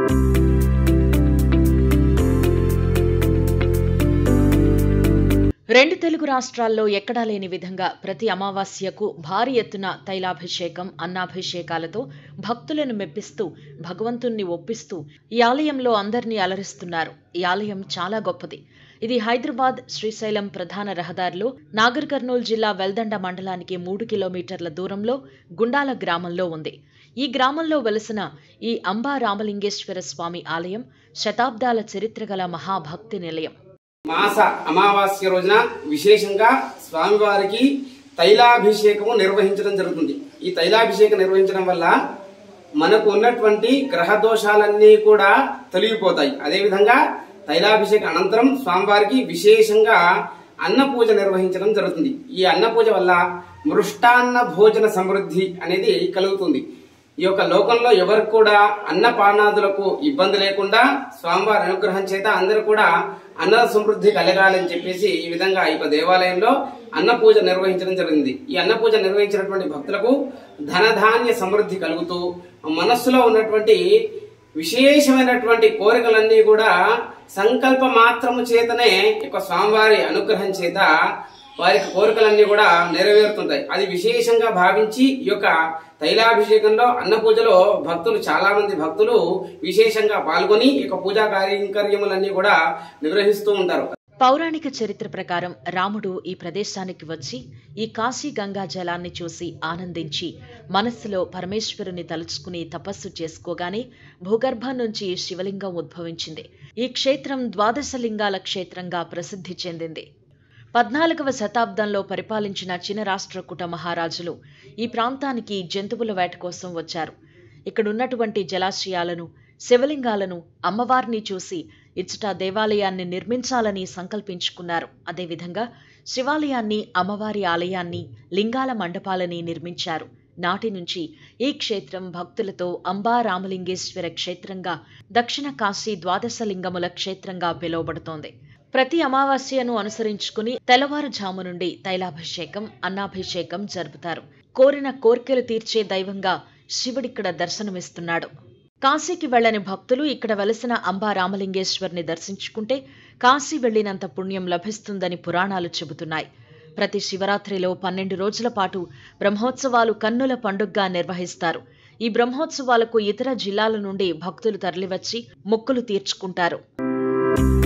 రెండు తెలుగు రాష్ట్రాల్లో ఎక్కడా లేని విధంగా ప్రతి అమావాస్యకు భారీ ఎత్తున తైలాభిషేకం అన్నాభిషేకాలతో భక్తులను మెప్పిస్తూ భగవంతుణ్ణి ఒప్పిస్తూ ఈ ఆలయంలో అందరినీ అలరిస్తున్నారు ఈ ఆలయం చాలా గొప్పది ఇది హైదరాబాద్ శ్రీశైలం ప్రధాన రహదారిలో నాగర్ కర్నూలు జిల్లా వెల్దండ మండలానికి మూడు కిలోమీటర్ల దూరంలో గుండాల గ్రామంలో ఉంది ఈ గ్రామంలో వెలసిన ఈ అంబా రామలింగేశ్వర స్వామి ఆలయం శతాబ్దాల చరిత్ర గల మహాభక్తి నిలయం మాస అమావాస్య రోజున విశేషంగా స్వామివారికి తైలాభిషేకము నిర్వహించడం జరుగుతుంది ఈ తైలాభిషేకం నిర్వహించడం వల్ల మనకు ఉన్నటువంటి గ్రహ దోషాలన్నీ కూడా తొలగిపోతాయి అదేవిధంగా తైలాభిషేక అనంతరం స్వామివారికి విశేషంగా అన్న పూజ నిర్వహించడం జరుగుతుంది ఈ అన్న పూజ వల్ల మృష్టాన్న భోజన సమృద్ధి అనేది కలుగుతుంది ఈ యొక్క లోకంలో ఎవరికి కూడా అన్నపానాదులకు ఇబ్బంది లేకుండా స్వామివారి అనుగ్రహం చేత అందరూ కూడా అన్న సమృద్ధి కలగాలని చెప్పేసి ఈ విధంగా ఈ యొక్క దేవాలయంలో అన్న పూజ నిర్వహించడం జరిగింది ఈ అన్న పూజ నిర్వహించినటువంటి భక్తులకు ధనధాన్య సమృద్ధి కలుగుతూ మనస్సులో ఉన్నటువంటి విశేషమైనటువంటి కోరికలన్నీ కూడా సంకల్ప మాత్రము చేతనే ఈ యొక్క స్వామివారి అనుగ్రహం చేత వారి కోరికలన్నీ కూడా నెరవేరుతుంటాయి అది విశేషంగా భావించి ఈ యొక్క తైలాభిషేకంలో అన్న పూజలో భక్తులు చాలా మంది భక్తులు విశేషంగా పాల్గొని ఈ యొక్క పూజా కార్యక్రమలన్నీ కూడా నిర్వహిస్తూ ఉంటారు పౌరాణిక చరిత్ర ప్రకారం రాముడు ఈ ప్రదేశానికి వచ్చి ఈ కాశీ గంగా జలాన్ని చూసి ఆనందించి మనస్సులో పరమేశ్వరుని తలుచుకుని తపస్సు చేసుకోగానే భూగర్భం నుంచి శివలింగం ఉద్భవించింది ఈ క్షేత్రం ద్వాదశ లింగాల క్షేత్రంగా ప్రసిద్ధి చెందింది పద్నాలుగవ శతాబ్దంలో పరిపాలించిన చినరాష్ట్రకూట మహారాజులు ఈ ప్రాంతానికి జంతువుల వేట కోసం వచ్చారు ఇక్కడున్నటువంటి జలాశయాలను శివలింగాలను అమ్మవారిని చూసి ఇచ్చట దేవాలయాన్ని నిర్మించాలని సంకల్పించుకున్నారు అదేవిధంగా శివాలయాన్ని అమ్మవారి ఆలయాన్ని లింగాల మండపాలని నిర్మించారు నాటి నుంచి ఈ క్షేత్రం భక్తులతో అంబా రామలింగేశ్వర క్షేత్రంగా దక్షిణ కాశీ ద్వాదశ లింగముల క్షేత్రంగా పిలువబడుతోంది ప్రతి అమావాస్యను అనుసరించుకుని తెల్లవారుజాము నుండి తైలాభిషేకం అన్నాభిషేకం జరుపుతారు కోరిన కోర్కెలు తీర్చే దైవంగా శివుడిక్కడ దర్శనమిస్తున్నాడు కాశీకి వెళ్లని భక్తులు ఇక్కడ వెలసిన అంబా రామలింగేశ్వర్ని దర్శించుకుంటే కాశీ వెళ్లినంత పుణ్యం లభిస్తుందని పురాణాలు చెబుతున్నాయి ప్రతి శివరాత్రిలో పన్నెండు రోజుల పాటు బ్రహ్మోత్సవాలు కన్నుల పండుగగా నిర్వహిస్తారు ఈ బ్రహ్మోత్సవాలకు ఇతర జిల్లాల నుండి భక్తులు తరలివచ్చి మొక్కులు తీర్చుకుంటారు